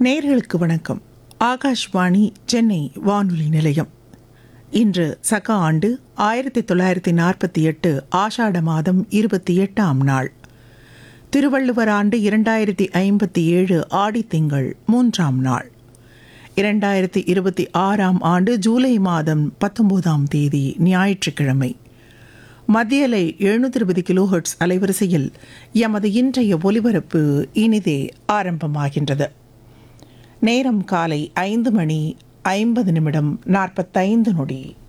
நேர்களுக்கு வணக்கம் ஆகாஷ்வாணி சென்னை வானொலி நிலையம் இன்று சக ஆண்டு ஆயிரத்தி தொள்ளாயிரத்தி நாற்பத்தி எட்டு ஆஷாட மாதம் இருபத்தி எட்டாம் நாள் திருவள்ளுவர் ஆண்டு இரண்டாயிரத்தி ஐம்பத்தி ஏழு ஆடித்திங்கள் மூன்றாம் நாள் இரண்டாயிரத்தி இருபத்தி ஆறாம் ஆண்டு ஜூலை மாதம் பத்தொன்பதாம் தேதி ஞாயிற்றுக்கிழமை மத்திய அலை எழுநூற்றி இருபது கிலோஹெர்ட்ஸ் அலைவரிசையில் எமது இன்றைய ஒலிபரப்பு இனிதே ஆரம்பமாகின்றது நேரம் காலை ஐந்து மணி ஐம்பது நிமிடம் நாற்பத்தைந்து நொடி